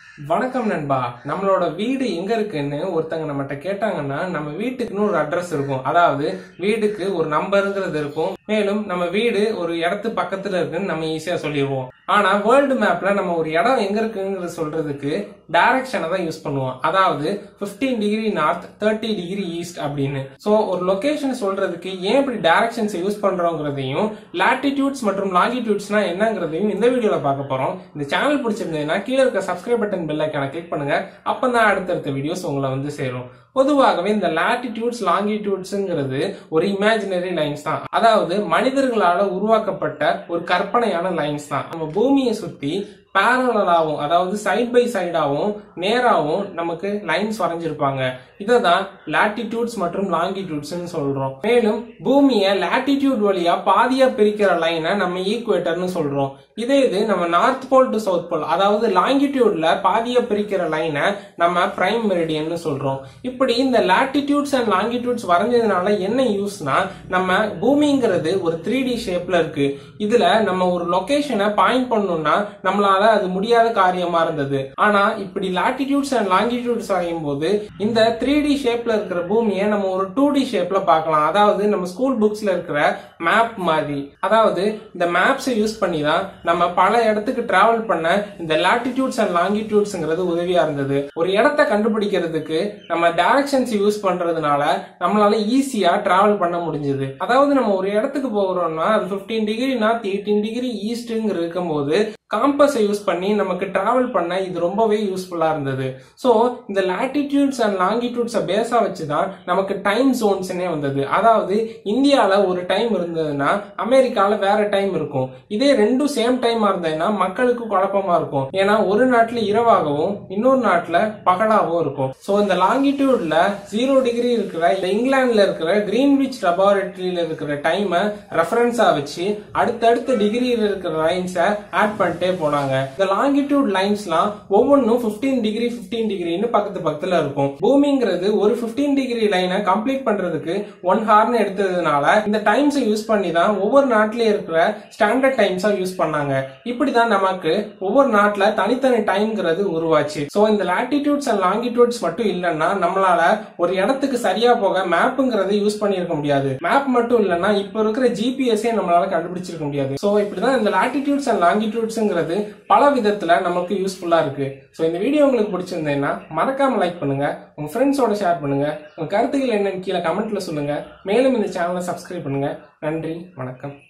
வணக்கம் நண்பா நம்மளோட வீடு எங்க இருக்குன்னு ஒருத்தங்க நம்மகிட்ட கேட்டாங்கன்னா நம்ம வீட்டுக்குன்னு ஒரு அட்ரஸ் இருக்கும் அதாவது வீடுக்கு ஒரு நம்பருங்கிறது இருக்கும் மேலும் நம்ம வீடு ஒரு இடத்து பக்கத்துல இருக்குன்னு நம்ம ஈஸியா சொல்லிடுவோம் ஆனா வேர்ல்டு மேப்ல நம்ம ஒரு இடம் எங்க இருக்குங்கிறது சொல்றதுக்கு டைரக்ஷனை தான் யூஸ் பண்ணுவோம் அதாவது 15 degree north thirty degree east அப்படின்னு சோ ஒரு லொகேஷன் சொல்றதுக்கு ஏன் இப்படி டைரக்ஷன்ஸ் யூஸ் பண்றோங்கிறதையும் லாட்டிடியூட்ஸ் மற்றும் லாங்கிடியூட்ஸ்னா என்னங்கிறதையும் இந்த வீடியோல பார்க்க போறோம் இந்த சேனல் பிடிச்சிருந்ததுன்னா கீழே இருக்க சப்ஸ்கிரைப் பட்டன் பெல் ஐக்கான கிளிக் பண்ணுங்க அப்பதான் அடுத்தடுத்த வீடியோஸ் உங்களை வந்து சேரும் பொதுவாகவே இந்த லாட்டிடியூட்ஸ் லாங்கிடியூட்ஸ்ங்கிறது ஒரு இமேஜினரி லைன்ஸ் தான் அதாவது மனிதர்களால உருவாக்கப்பட்ட ஒரு கற்பனையான லைன்ஸ் தான் நம்ம பூமியை சுத்தி பேரலாவும் அதாவது சைட் பை சைடாவும் நேராவும் நமக்கு லைன்ஸ் வரைஞ்சிருப்பாங்க இதை தான் லாட்டிடியூட்ஸ் மற்றும் லாங்கிடியூட்ஸ் சொல்றோம் மேலும் பூமியை லாட்டிடியூட் வழியா பாதியா பிரிக்கிற லைனை நம்ம ஈக்குவேட்டர்னு சொல்றோம் இதே இது நம்ம north pole to south pole அதாவது லாங்கிடியூட்ல பாதியா பிரிக்கிற லைனை நம்ம பிரைம் மெரிடியன் சொல்றோம் இப்படி இந்த லாட்டிடியூட்ஸ் அண்ட் லாங்கிடியூட்ஸ் வரைஞ்சதுனால என்ன யூஸ்னா நம்ம பூமிங்கிறது ஒரு த்ரீ டி ஷேப்ல இருக்கு இதுல நம்ம ஒரு லொகேஷனை பாயிண்ட் பண்ணணும்னா நம்மளால அது முடியாத காரியமா இருந்தது ஆனா இப்படி லாட்டிடியூட்ஸ் அண்ட் லாங்கிடியூட்ஸ் வரையும் போது இந்த த்ரீ டி ஷேப்ல இருக்கிற பூமியை நம்ம ஒரு டூ டி ஷேப்ல பார்க்கலாம் அதாவது நம்ம ஸ்கூல் புக்ஸ்ல இருக்கிற மேப் மாதிரி அதாவது இந்த மேப்ஸை யூஸ் பண்ணி தான் நம்ம பல இடத்துக்கு டிராவல் பண்ண இந்த லாட்டிடியூட்ஸ் அண்ட் லாங்கிடியூட்ஸ்ங்கிறது உதவியா இருந்தது ஒரு இடத்த கண்டுபிடிக்கிறதுக்கு நம்ம டைரக்ஷன்ஸ் யூஸ் பண்றதுனால நம்மளால ஈஸியா டிராவல் பண்ண முடிஞ்சது அதாவது நம்ம ஒரு இடத்துக்கு போகிறோம்னா அது 15 டிகிரி நார்த் எயிட்டீன் டிகிரி ஈஸ்ட்ங்கிற இருக்கும்போது காம்பஸை யூஸ் பண்ணி நமக்கு டிராவல் பண்ண இது ரொம்பவே யூஸ்ஃபுல்லா இருந்தது ஸோ இந்த லாட்டிடியூட்ஸ் அண்ட் லாங்கிடியூட்ஸை பேஸா வச்சு தான் நமக்கு டைம் ஜோன்ஸ்னே வந்தது அதாவது இந்தியாவில் ஒரு டைம் இருந்ததுன்னா அமெரிக்காவில் வேற டைம் இருக்கும் இதே ரெண்டும் சேம் டைமா இருந்ததுன்னா மக்களுக்கு குழப்பமா இருக்கும் ஏன்னா ஒரு நாட்டில் இரவாகவும் இன்னொரு நாட்டில் பகலாகவும் இருக்கும் ஸோ இந்த லாங்கிடியூட்ல ஜீரோ டிகிரி இருக்கிற இந்த இங்கிலாந்துல இருக்கிற கிரீன்விச் லெபார்டரியில இருக்கிற டைமை ரெஃபரன்ஸா வச்சு அடுத்தடுத்த டிகிரியில் இருக்கிற லைன்ஸை ஆட் பண்ணிட்டே போனாங்க இந்த லாங்கிடியூட் லைன்ஸ்லாம் ஒவ்வொன்றும் 15 டிகிரி 15 டிகிரின்னு பக்கத்து பக்கத்துல இருக்கும் பூமிங்கிறது ஒரு 15 டிகிரி லைனை கம்ப்ளீட் பண்றதுக்கு ஒன் ஹார்னு எடுத்ததுனால இந்த டைம்ஸை யூஸ் பண்ணி தான் ஒவ்வொரு நாட்டிலயும் இருக்கிற ஸ்டாண்டர்ட் டைம்ஸா யூஸ் பண்ணாங்க இப்படிதான் நமக்கு ஒவ்வொரு நாட்டுல தனித்தனி டைம்ங்கிறது உருவாச்சு சோ இந்த லாட்டிடியூட்ஸ் அண்ட் லாங்கிடியூட்ஸ் மட்டும் இல்லைன்னா நம்மளால ஒரு இடத்துக்கு சரியா போக மேப்புங்கிறத யூஸ் பண்ணியிருக்க முடியாது மேப் மட்டும் இல்லைன்னா இப்ப இருக்கிற ஜிபிஎஸ்ஸே நம்மளால கண்டுபிடிச்சிருக்க முடியாது சோ இப்படிதான் இந்த லாட்டிடியூட்ஸ் அண்ட் லாங்கிடியூட்ஸ்ங்கிறது பல விதத்துல நமக்கு யூஸ்ஃபுல்லா இருக்கு சோ இந்த வீடியோ உங்களுக்கு பிடிச்சிருந்தேன்னா மறக்காம லைக் பண்ணுங்க உங்க ஃப்ரெண்ட்ஸோட ஷேர் பண்ணுங்க உங்க கருத்துக்கள் என்னன்னு கீழே கமெண்ட்ல சொல்லுங்க மேலும் இந்த சேனலை சப்ஸ்கிரைப் பண்ணுங்க நன்றி வணக்கம்